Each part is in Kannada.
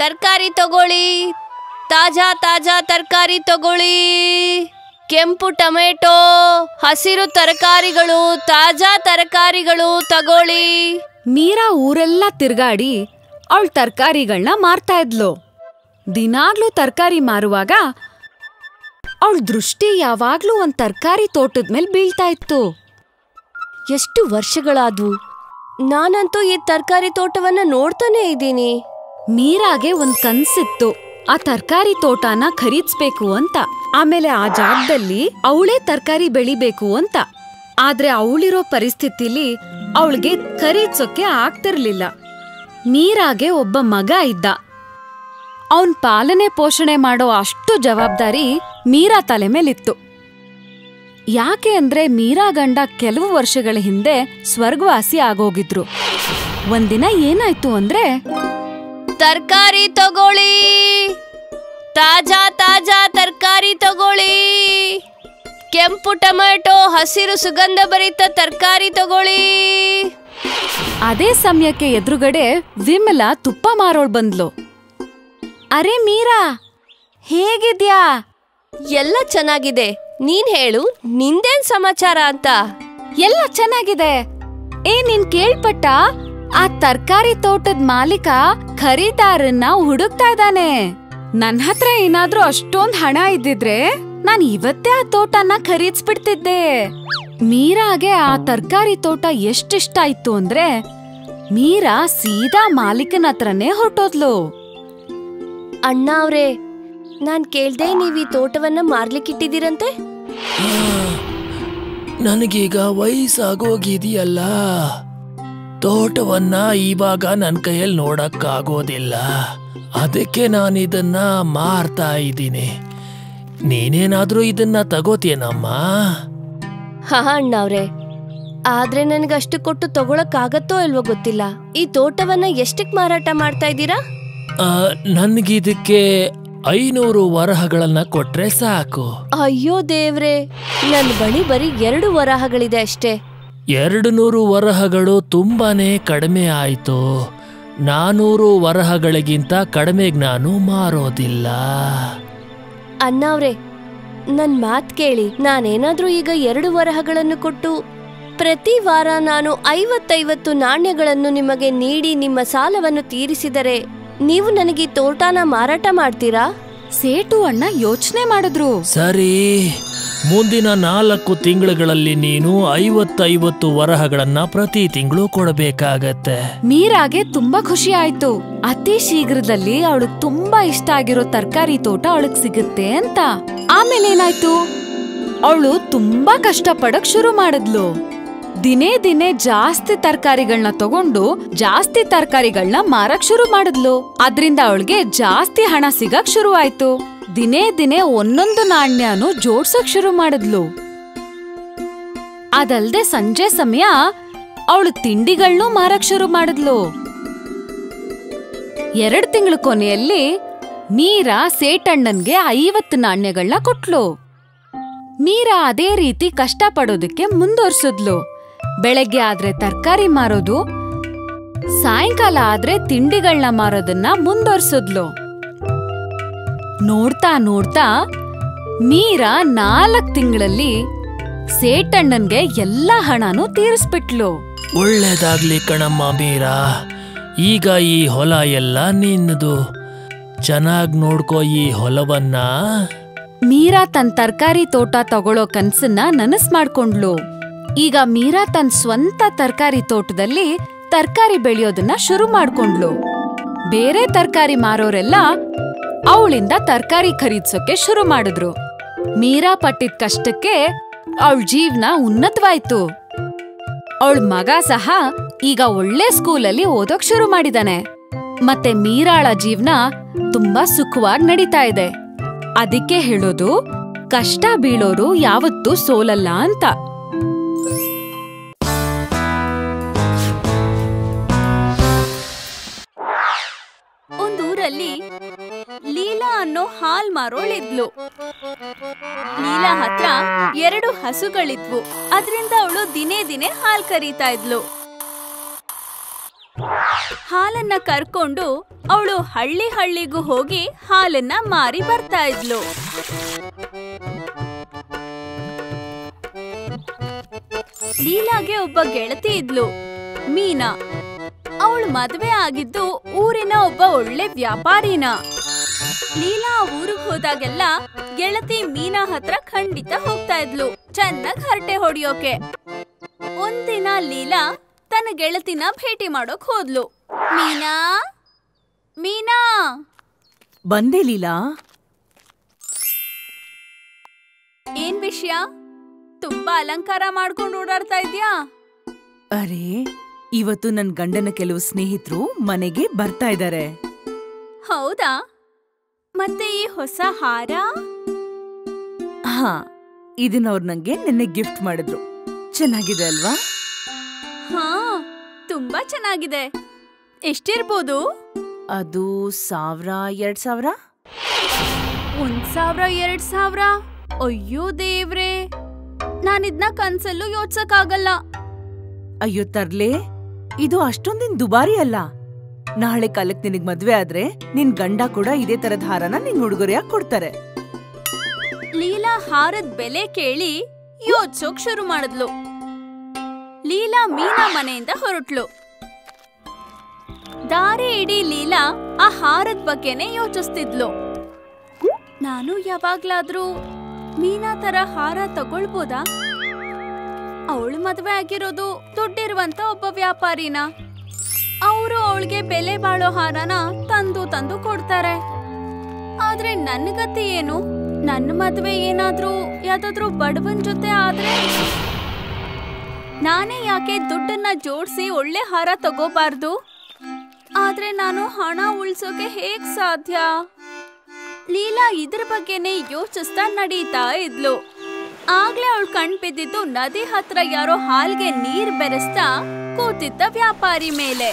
ತರಕಾರಿ ತಗೊಳ್ಳಿ ತಾಜಾ ತಾಜಾ ತರಕಾರಿ ತಗೊಳ್ಳಿ ಕೆಂಪು ಟೊಮೆಟೊ ಹಸಿರು ತರಕಾರಿಗಳು ತಾಜಾ ತರಕಾರಿಗಳು ತಗೊಳ್ಳಿ ಮೀರಾ ಊರೆಲ್ಲ ತಿರ್ಗಾಡಿ ಅವಳ ತರಕಾರಿಗಳನ್ನ ಮಾರ್ತಾ ಇದ್ಲು ದಿನಾಗ್ಲೂ ತರಕಾರಿ ಮಾರುವಾಗ ಅವಳ ದೃಷ್ಟಿ ಯಾವಾಗ್ಲೂ ಒಂದ್ ತರಕಾರಿ ತೋಟದ ಮೇಲೆ ಬೀಳ್ತಾ ಇತ್ತು ಎಷ್ಟು ವರ್ಷಗಳಾದ್ವು ನಾನಂತೂ ಈ ತರಕಾರಿ ತೋಟವನ್ನ ನೋಡ್ತಾನೆ ಇದ್ದೀನಿ ಮೀರಾಗೆ ಒಂದ್ ಕನ್ಸಿತ್ತು ಆ ತರಕಾರಿ ತೋಟನ ಖರೀದ್ಸ್ಬೇಕು ಅಂತ ಆಮೇಲೆ ಆ ಜಾಗದಲ್ಲಿ ಅವಳೇ ತರಕಾರಿ ಬೆಳಿಬೇಕು ಅಂತ ಆದ್ರೆ ಅವಳಿರೋ ಪರಿಸ್ಥಿತಿಲಿ ಅವಳಿಗೆ ಖರೀದ್ಸೋಕೆ ಆಗ್ತಿರ್ಲಿಲ್ಲ ಮೀರಾಗೆ ಒಬ್ಬ ಮಗ ಇದ್ದ ಅವನ್ ಪಾಲನೆ ಪೋಷಣೆ ಮಾಡೋ ಅಷ್ಟು ಜವಾಬ್ದಾರಿ ಮೀರಾ ತಲೆ ಮೇಲಿತ್ತು ಯಾಕೆ ಅಂದ್ರೆ ಮೀರಾ ಗಂಡ ಕೆಲವು ವರ್ಷಗಳ ಹಿಂದೆ ಸ್ವರ್ಗವಾಸಿ ಆಗೋಗಿದ್ರು ಒಂದಿನ ಏನಾಯ್ತು ಅಂದ್ರೆ ತರಕಾರಿ ತಗೊಳ್ಳಿ ತಾಜಾ ತಾಜಾ ತರಕಾರಿ ತಗೊಳ್ಳಿ ಕೆಂಪು ಟೊಮೆಟೊ ಹಸಿರು ಸುಗಂಧ ಭರಿತ ತರಕಾರಿ ತಗೊಳ್ಳಿ ಅದೇ ಸಮಯಕ್ಕೆ ಎದುರುಗಡೆ ವಿಮಲಾ ತುಪ್ಪ ಮಾರೋಳ್ ಬಂದ್ಲು ಅರೆ ಮೀರಾ ಹೇಗಿದ್ಯಾ ಎಲ್ಲ ಚೆನ್ನಾಗಿದೆ ನೀನ್ ಹೇಳು ನಿಂದೇನ್ ಸಮಾಚಾರ ಅಂತ ಎಲ್ಲ ಚೆನ್ನಾಗಿದೆ ಏ ನೀನ್ ಕೇಳ್ಪಟ್ಟ ಆ ತರ್ಕಾರಿ ತೋಟದ ಮಾಲೀಕ ಖರೀದಾರನ್ನ ಹುಡುಕ್ತಾ ಇದ್ದಾನೆ ನನ್ ಹತ್ರ ಏನಾದ್ರೂ ಅಷ್ಟೊಂದ್ ಹಣ ಇದ್ದಿದ್ರೆ ನಾನ್ ಇವತ್ತೇ ಆ ತೋಟನ ಖರೀದ್ಸ್ಬಿಡ್ತಿದ್ದೆ ಮೀರಾಗೆ ಆ ತರ್ಕಾರಿ ತೋಟ ಎಷ್ಟಿಷ್ಟ ಇತ್ತು ಅಂದ್ರೆ ಮೀರಾ ಸೀದಾ ಮಾಲೀಕನ ಹತ್ರನೇ ಹೊರಟೋದ್ಲು ಅಣ್ಣ ಅವ್ರೆ ನಾನ್ ಕೇಳ್ದೆ ನೀವ್ ಈ ತೋಟವನ್ನ ಮಾರ್ಲಿಕ್ಕಿಟ್ಟಿದ್ದೀರಂತೆ ನನಗೀಗ ವಯಸ್ಸಾಗೋಗಿದೆಯಲ್ಲ ತೋಟವನ್ನ ಇವಾಗ ನನ್ನ ಕೈಯಲ್ಲಿ ನೋಡಕ್ಕಾಗೋದಿಲ್ಲ ಅದಕ್ಕೆ ನಾನು ಇದನ್ನ ಮಾರ್ತಾ ಇದ್ದೀನಿ ನೀನೇನಾದ್ರೂ ಇದನ್ನ ತಗೋತೀಯನಮ್ಮ ಹಾ ಅಣ್ಣ ಅವ್ರೆ ಆದ್ರೆ ನನ್ಗಷ್ಟು ಕೊಟ್ಟು ತಗೊಳಕ್ಕಾಗತ್ತೋ ಇಲ್ವೋ ಗೊತ್ತಿಲ್ಲ ಈ ತೋಟವನ್ನ ಎಷ್ಟಕ್ ಮಾರಾಟ ಮಾಡ್ತಾ ಇದ್ದೀರಾ ಆ, ನನ್ಗಿದಕ್ಕೆ ಐನೂರು ವರಹಗಳನ್ನ ಕೊಟ್ರೆ ಸಾಕು ಅಯ್ಯೋ ದೇವ್ರೆ ನನ್ ಬಳಿ ಬರೀ ಎರಡು ವರಾಹಗಳಿದೆ ಅಷ್ಟೇ ಎರಡು ನೂರು ವರಹಗಳು ತುಂಬಾನೇ ಕಡಿಮೆ ಆಯ್ತು ನಾನೂರು ವರಹಗಳಿಗಿಂತ ಕಡಿಮೆಗೆ ನಾನು ಮಾರೋದಿಲ್ಲ ಅಣ್ಣ ಅವ್ರೆ ನನ್ ಮಾತ್ ಕೇಳಿ ನಾನೇನಾದ್ರೂ ಈಗ ಎರಡು ವರಹಗಳನ್ನು ಕೊಟ್ಟು ಪ್ರತಿ ವಾರ ನಾನು ಐವತ್ತೈವತ್ತು ನಾಣ್ಯಗಳನ್ನು ನಿಮಗೆ ನೀಡಿ ನಿಮ್ಮ ಸಾಲವನ್ನು ತೀರಿಸಿದರೆ ನೀವು ನನಗೆ ಈ ತೋಟನ ಮಾರಾಟ ಮಾಡ್ತೀರಾ ಸೇಟು ಅಣ್ಣ ಯೋಚನೆ ಮಾಡಿದ್ರು ಸರಿ ಮುಂದಿನ ನಾಲ್ಕು ತಿಂಗಳುಗಳಲ್ಲಿ ನೀನು ಐವತ್ತೈವತ್ತು ವರಹಗಳನ್ನ ಪ್ರತಿ ತಿಂಗಳು ಕೊಡಬೇಕಾಗತ್ತೆ ಮೀರಾಗೆ ತುಂಬಾ ಖುಷಿ ಆಯ್ತು ಅತಿ ಶೀಘ್ರದಲ್ಲಿ ಅವಳಿಗೆ ತುಂಬಾ ಇಷ್ಟ ಆಗಿರೋ ತರಕಾರಿ ತೋಟ ಅವಳಿಗೆ ಸಿಗುತ್ತೆ ಅಂತ ಆಮೇಲೆ ಏನಾಯ್ತು ಅವಳು ತುಂಬಾ ಕಷ್ಟಪಡಕ್ ಶುರು ಮಾಡಿದ್ಲು ದಿನೇ ದಿನೇ ಜಾಸ್ತಿ ತರಕಾರಿಗಳನ್ನ ತಗೊಂಡು ಜಾಸ್ತಿ ತರಕಾರಿಗಳನ್ನ ಮಾರಕ್ ಶುರು ಮಾಡಿದ್ಲು ಅದ್ರಿಂದ ಅವಳಿಗೆ ಜಾಸ್ತಿ ಹಣ ಸಿಗಕ್ ಶುರು ಆಯ್ತು ದಿನೇ ದಿನೇ ಒಂದೊಂದು ನಾಣ್ಯನು ಜೋಡ್ಸಕ್ ಶುರು ಮಾಡಿದ್ಲು ಅದಲ್ದೆ ಸಂಜೆ ಸಮಯ ಅವಳು ತಿಂಡಿಗಳ್ನೂ ಮಾರಕ್ ಶುರು ಮಾಡಿದ್ಲು ಎರಡ್ ತಿಂಗಳ ಕೊನೆಯಲ್ಲಿ ಮೀರಾ ಸೇಟಣ್ಣನ್ಗೆ ಐವತ್ತು ನಾಣ್ಯಗಳನ್ನ ಕೊಟ್ಲು ಮೀರಾ ಅದೇ ರೀತಿ ಕಷ್ಟ ಪಡೋದಕ್ಕೆ ಮುಂದುವರ್ಸಿದ್ಲು ಬೆಳಗ್ಗೆ ಆದ್ರೆ ತರಕಾರಿ ಮಾರೋದು ಸಾಯಂಕಾಲ ಆದ್ರೆ ತಿಂಡಿಗಳನ್ನ ಮಾರೋದನ್ನ ಮುಂದುವರ್ಸಿದ್ಲು ನೋಡ್ತಾ ನೋಡ್ತಾ ಮೀರಾ ನಾಲ್ಕ್ ತಿಂಗಳಲ್ಲಿ ಸೇಟಣ್ಣನ್ಗೆ ಎಲ್ಲಾ ಹಣನೂ ತೀರಿಸ್ಬಿಟ್ಲು ಒಳ್ಳೇದಾಗ್ಲಿ ಕಣಮ್ಮ ಮೀರಾ ಈಗ ಈ ಹೊಲ ಎಲ್ಲ ನಿನ್ನದು ಚೆನ್ನಾಗ್ ನೋಡ್ಕೋ ಈ ಹೊಲವನ್ನ ಮೀರಾ ತನ್ ತರಕಾರಿ ತೋಟ ತಗೊಳ್ಳೋ ಕನ್ಸನ್ನ ನನಸ್ ಮಾಡ್ಕೊಂಡ್ಲು ಈಗ ಮೀರಾ ತನ್ ಸ್ವಂತ ತರಕಾರಿ ತೋಟದಲ್ಲಿ ತರಕಾರಿ ಬೆಳೆಯೋದನ್ನ ಶುರು ಮಾಡ್ಕೊಂಡ್ಲು ಬೇರೆ ತರಕಾರಿ ಮಾರೋರೆಲ್ಲ ಅವಳಿಂದ ತರಕಾರಿ ಖರೀದ್ಸೋಕೆ ಶುರು ಮಾಡಿದ್ರು ಮೀರಾ ಪಟ್ಟಿದ್ ಕಷ್ಟಕ್ಕೆ ಅವಳ ಜೀವನ ಉನ್ನತವಾಯ್ತು ಅವಳ ಮಗ ಸಹ ಈಗ ಒಳ್ಳೆ ಸ್ಕೂಲಲ್ಲಿ ಓದೋಕ್ ಶುರು ಮಾಡಿದಾನೆ ಮತ್ತೆ ಮೀರಾಳ ಜೀವನ ತುಂಬಾ ಸುಖವಾಗಿ ನಡೀತಾ ಇದೆ ಅದಕ್ಕೆ ಹೇಳೋದು ಕಷ್ಟ ಬೀಳೋರು ಯಾವತ್ತೂ ಸೋಲಲ್ಲ ಅಂತ ಒಂದೂರಲ್ಲಿ ಲೀಲಾ ಅನ್ನೋ ಹಾಲ್ ಮಾರೋಳಿದ್ಲು ಲೀಲಾ ಹತ್ರ ಎರಡು ಹಸುಗಳಿದ್ವು ಅದರಿಂದ ಅವಳು ದಿನೇ ದಿನೇ ಹಾಲ್ ಕರೀತಾ ಇದ್ಲು ಹಾಲನ್ನ ಕರ್ಕೊಂಡು ಅವಳು ಹಳ್ಳಿ ಹಳ್ಳಿಗೂ ಹೋಗಿ ಹಾಲನ್ನ ಮಾರಿ ಬರ್ತಾ ಇದ್ಲು ಲೀಲಾಗೆ ಒಬ್ಬ ಗೆಳತಿ ಇದ್ಲು ಮೀನಾ ಅವಳು ಮದ್ವೆ ಆಗಿದ್ದು ಊರಿನ ಒಬ್ಬ ಒಳ್ಳೆ ವ್ಯಾಪಾರಿನ ಲೀಲಾ ಊರಿಗೆ ಹೋದಾಗೆಲ್ಲ ಗೆಳತಿ ಮೀನಾ ಹತ್ರ ಖಂಡಿತ ಹೋಗ್ತಾ ಇದ್ಲು ಚೆನ್ನಾಗ್ ಹರಟೆ ಹೊಡಿಯೋಕೆ ಒಂದಿನ ಲೀಲಾ ತನ್ನ ಗೆಳತಿನ ಭೇಟಿ ಮಾಡೋಕ್ ಹೋದ್ಲು ಮೀನಾ ಮೀನಾ ಬಂದೆ ಲೀಲಾ ಏನ್ ವಿಷಯ ತುಂಬಾ ಅಲಂಕಾರ ಮಾಡ್ಕೊಂಡು ಓಡಾಡ್ತಾ ಇದ್ಯಾ ಅರೆ ಇವತ್ತು ನನ್ ಗಂಡನ ಕೆಲವು ಸ್ನೇಹಿತರು ಮನೆಗೆ ಬರ್ತಾ ಇದ್ದಾರೆ ಹೌದಾ ಮತ್ತೆ ಈ ಹೊಸ ಹಾರ ಹಾ ಇದನ್ನ ಅವ್ರು ನಂಗೆ ನಿನ್ನೆ ಗಿಫ್ಟ್ ಮಾಡಿದ್ರು ಚೆನ್ನಾಗಿದೆ ಅಲ್ವಾ ಹಾ ತುಂಬಾ ಚೆನ್ನಾಗಿದೆ ಎಷ್ಟಿರ್ಬೋದು ಅದು ಸಾವಿರ ಎರಡ್ ಸಾವಿರ ಒಂದ್ ಸಾವಿರ ಎರಡ್ ಸಾವಿರ ಅಯ್ಯೋ ದೇವ್ರೆ ನಾನಿದ್ನ ಕನ್ಸಲ್ಲೂ ಯೋಚ್ಸಕ್ಕಾಗಲ್ಲ ಅಯ್ಯೋ ತರ್ಲೆ ಇದು ಅಷ್ಟೊಂದಿನ್ ದುಬಾರಿ ಅಲ್ಲ ನಾಳೆ ಕಾಲಕ್ ನಿನಗ್ ಮದ್ವೆ ಆದ್ರೆ ನಿನ್ ಗಂಡ ಕೂಡ ಇದೇ ತರದ್ ಹಾರನ ನಿನ್ ಉಡುಗೊರೆಯಾಗಿ ಕೊಡ್ತಾರೆ ಲೀಲಾ ಹಾರದ್ ಬೆಲೆ ಕೇಳಿ ಯೋಚ್ಸೋಕ್ ಶುರು ಮಾಡಿದ್ಲು ಲೀಲಾ ಮೀನಾ ಮನೆಯಿಂದ ಹೊರಟ್ಲು ದಾರಿ ಇಡೀ ಲೀಲಾ ಆ ಹಾರದ್ ಬಗ್ಗೆನೆ ಯೋಚಿಸ್ತಿದ್ಲು ನಾನು ಯಾವಾಗ್ಲಾದ್ರೂ ಮೀನಾ ತರ ಹಾರ ತಗೊಳ್ಬೋದಾ ಅವಳು ಮದ್ವೆ ಆಗಿರೋದು ದುಡ್ಡಿರುವಂತ ಒಬ್ಬ ವ್ಯಾಪಾರಿನ ಅವರು ಅವಳಿಗೆ ಬೆಲೆ ಬಾಳೋ ಹಾರನ ತಂದು ತಂದು ಕೊಡ್ತಾರೆ ಆದ್ರೆ ನನ್ನ ಗತಿ ಏನು ನನ್ನ ಮದ್ವೆ ಏನಾದ್ರೂ ಯಾವ್ದಾದ್ರೂ ಬಡವನ್ ಜೊತೆ ಆದ್ರೆ ನಾನೇ ಯಾಕೆ ದುಡ್ಡನ್ನ ಜೋಡ್ಸಿ ಒಳ್ಳೆ ಹಾರ ತಗೋಬಾರ್ದು ಆದ್ರೆ ನಾನು ಹಣ ಉಳ್ಸೋಕೆ ಹೇಗ್ ಸಾಧ್ಯ ಲೀಲಾ ಇದ್ರ ಬಗ್ಗೆನೇ ಯೋಚಿಸ್ತಾ ನಡೀತಾ ಇದ್ಲು ಆಗ್ಲೇ ಅವಳು ಕಣ್ ಬಿದ್ದಿದ್ದು ನದಿ ಹತ್ರ ಯಾರೋ ಹಾಲ್ಗೆ ನೀರ್ ಬೆರೆಸ್ತಾ ಕೂತಿದ್ದ ವ್ಯಾಪಾರಿ ಮೇಲೆ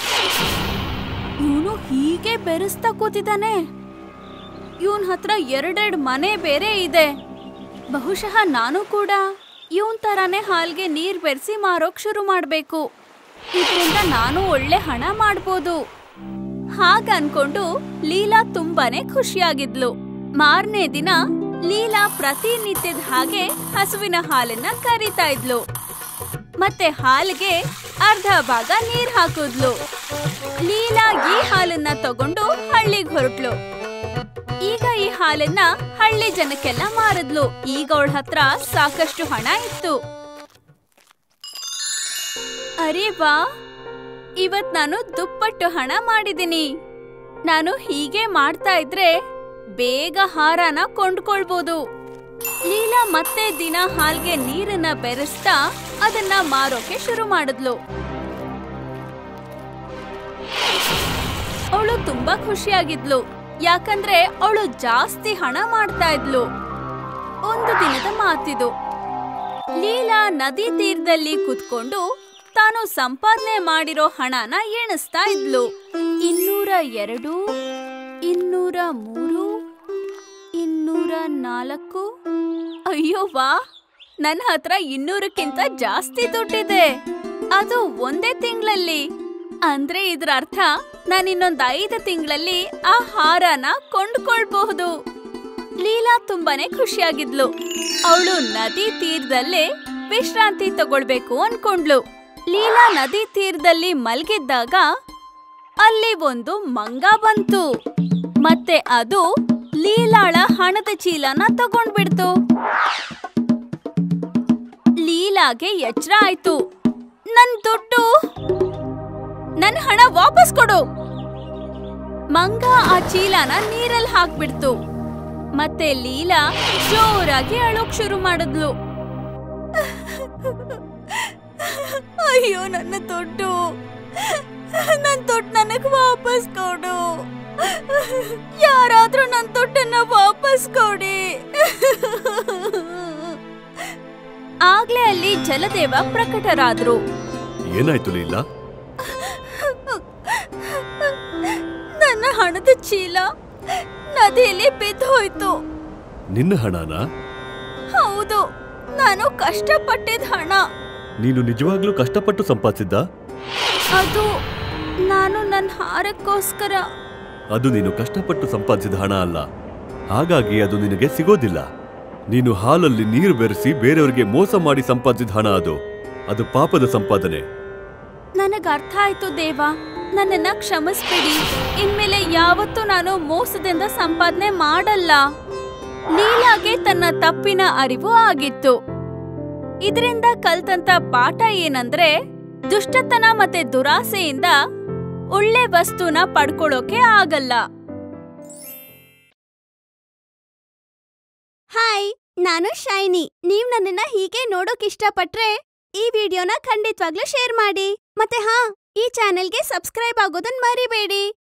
ಇವನು ಹೀಗೆ ಬೆರೆಸ್ತಾ ಕೂತಿದ್ದಾನೆ ಇವನ್ ಹತ್ರ ಎರಡೆರಡು ಮನೆ ಬೇರೆ ಇದೆ ಬಹುಶಃ ನಾನು ಕೂಡ ಇವನ್ ತರಾನೇ ಹಾಲ್ಗೆ ನೀರ್ ಬೆರೆಸಿ ಮಾರೋಕ್ ಶುರು ಮಾಡ್ಬೇಕು ಇದರಿಂದ ನಾನು ಒಳ್ಳೆ ಹಣ ಮಾಡ್ಬೋದು ಹಾಗ ಅನ್ಕೊಂಡು ಲೀಲಾ ತುಂಬಾನೇ ಖುಷಿಯಾಗಿದ್ಲು ಮಾರನೇ ದಿನ ಲೀಲಾ ಪ್ರತಿನಿತ್ಯದ ಹಾಗೆ ಹಸುವಿನ ಹಾಲನ್ನ ಕರಿತಾ ಇದ್ಲು ಮತ್ತೆ ಹಾಲಿಗೆ ಅರ್ಧ ಭಾಗ ನೀರ್ ಹಾಕಿದ್ಲು ಲೀಲಾ ಈ ಹಾಲನ್ನ ತಗೊಂಡು ಹಳ್ಳಿಗೆ ಹೊರಟ್ಲು ಈಗ ಈ ಹಾಲನ್ನ ಹಳ್ಳಿ ಜನಕ್ಕೆಲ್ಲ ಮಾರಿದ್ಲು ಈಗ ಅವಳ ಹತ್ರ ಸಾಕಷ್ಟು ಹಣ ಇತ್ತು ಅರೆ ವಾ ಇವತ್ ನಾನು ದುಪ್ಪಟ್ಟು ಹಣ ಮಾಡಿದ್ದೀನಿ ನಾನು ಹೀಗೆ ಮಾಡ್ತಾ ಇದ್ರೆ ಬೇಗ ಹಾರನ ಕೊಂಡ್ಕೊಳ್ಬೋದು ಲೀಲಾ ಮತ್ತೆ ದಿನ ಹಾಲ್ಗೆ ನೀರನ್ನ ಬೆರೆಸ್ತಾ ಅದನ್ನ ಮಾರೋಕೆ ಶುರು ಮಾಡಿದ್ಲು ಅವಳು ತುಂಬಾ ಖುಷಿಯಾಗಿದ್ಲು ಯಾಕಂದ್ರೆ ಅವಳು ಜಾಸ್ತಿ ಹಣ ಮಾಡ್ತಾ ಇದ್ಲು ಒಂದು ದಿನದ ಮಾತಿದು ಲೀಲಾ ನದಿ ತೀರದಲ್ಲಿ ಕುತ್ಕೊಂಡು ತಾನು ಸಂಪಾದನೆ ಮಾಡಿರೋ ಹಣನ ಎಣಿಸ್ತಾ ಇದ್ಲು ಇನ್ನೂರ ಎರಡು ಇನ್ನೂರ ಮೂರು ಇನ್ನೂರ ನಾಲ್ಕು ಅಯ್ಯೋ ವಾ ನನ್ನ ಹತ್ರ ಇನ್ನೂರಕ್ಕಿಂತ ಜಾಸ್ತಿ ದುಡ್ಡಿದೆ ಅದು ಒಂದೇ ತಿಂಗಳಲ್ಲಿ ಅಂದ್ರೆ ಇದ್ರ ಅರ್ಥ ನಾನು ಇನ್ನೊಂದ್ ಐದು ತಿಂಗಳಲ್ಲಿ ಆ ಹಾರನ ಕೊಂಡ್ಕೊಳ್ಬಹುದು ಲೀಲಾ ತುಂಬಾನೇ ಖುಷಿಯಾಗಿದ್ಲು ಅವಳು ನದಿ ತೀರದಲ್ಲೇ ವಿಶ್ರಾಂತಿ ತಗೊಳ್ಬೇಕು ಅನ್ಕೊಂಡ್ಲು ಲೀಲಾ ನದಿ ತೀರದಲ್ಲಿ ಮಲ್ಗಿದ್ದಾಗ ಅಲ್ಲಿ ಒಂದು ಮಂಗ ಬಂತು ಮತ್ತೆ ಅದು ಲೀಲಾಳ ಹಣದ ಚೀಲನ ತಗೊಂಡ್ಬಿಡ್ತು ಲೀಲಾಗೆ ಎಚ್ಚರ ಆಯ್ತು ನನ್ ದುಡ್ಡು ನನ್ ಹಣ ವಾಪಸ್ ಕೊಡು ಮಂಗ ಆ ಚೀಲನ ನೀರಲ್ಲಿ ಹಾಕ್ಬಿಡ್ತು ಮತ್ತೆ ಲೀಲಾ ಜೋರಾಗಿ ಅಳೋಕ್ ಶುರು ಮಾಡಿದ್ಲು ಅಯ್ಯೋ ನನ್ನ ದುಡ್ಡು ನನ್ನ ದುಡ್ಡು ನನಗ್ ವಾಪಸ್ ಕೊಡು ಯಾರಾದ್ರೂ ನನ್ನ ದುಡ್ಡನ್ನ ವಾಪಸ್ ಕೊಡಿ ಆಗ್ಲೇ ಅಲ್ಲಿ ಜಲದೇವ ಪ್ರಕಟರಾದ್ರು ಏನಾಯ್ತು ಲೀಲಾ ನನ್ನ ಹಣದ ಚೀಲ ನದಿಯಲ್ಲಿ ಬಿದ್ದು ಹೋಯ್ತು ನಿನ್ನ ಹಣನ ಹೌದು ನಾನು ಕಷ್ಟಪಟ್ಟಿದ ಹಣ ನೀನು ನಿಜವಾಗ್ಲೂ ಕಷ್ಟಪಟ್ಟು ಸಂಪಾದಿಸಿದ್ದ ಅದು ನಾನು ನನ್ನ ಹಾರಕ್ಕೋಸ್ಕರ ಅದು ನೀನು ಕಷ್ಟಪಟ್ಟು ಸಂಪಾದಿಸಿದ ಹಣ ಅಲ್ಲ ಹಾಗಾಗಿ ಅದು ನಿನಗೆ ಸಿಗೋದಿಲ್ಲ ನೀನು ಹಾಲಲ್ಲಿ ನೀರು ಬೆರೆಸಿ ಬೇರೆಯವರಿಗೆ ಮೋಸ ಮಾಡಿ ಸಂಪಾದಿಸಿದ ಹಣ ಅದು ಅದು ಪಾಪದ ಸಂಪಾದನೆ ನನಗ್ ಅರ್ಥ ಆಯ್ತು ದೇವ ನನ್ನನ್ನ ಕ್ಷಮಿಸ್ಬಿಡಿ ಇನ್ಮೇಲೆ ಯಾವತ್ತೂ ನಾನು ಮೋಸದಿಂದ ಸಂಪಾದನೆ ಮಾಡಲ್ಲ ಲೀಲಾಗೆ ತನ್ನ ತಪ್ಪಿನ ಅರಿವು ಆಗಿತ್ತು ಇದರಿಂದ ಕಲ್ತಂತ ಪಾಠ ಏನಂದ್ರೆ ದುಷ್ಟತನ ಮತ್ತೆ ದುರಾಸೆಯಿಂದ ಒಳ್ಳೆ ವಸ್ತುನ ಪಡ್ಕೊಳ್ಳೋಕೆ ಆಗಲ್ಲ ಹಾಯ್ ನಾನು ಶೈನಿ ನೀವ್ ನನ್ನನ್ನ ಹೀಗೆ ನೋಡೋಕ್ ಇಷ್ಟಪಟ್ರೆ ಈ ವಿಡಿಯೋನ ಖಂಡಿತವಾಗ್ಲೂ ಶೇರ್ ಮಾಡಿ ಮತ್ತೆ ಹಾ ಈ ಚಾನೆಲ್ಗೆ ಸಬ್ಸ್ಕ್ರೈಬ್ ಆಗೋದನ್ ಮರಿಬೇಡಿ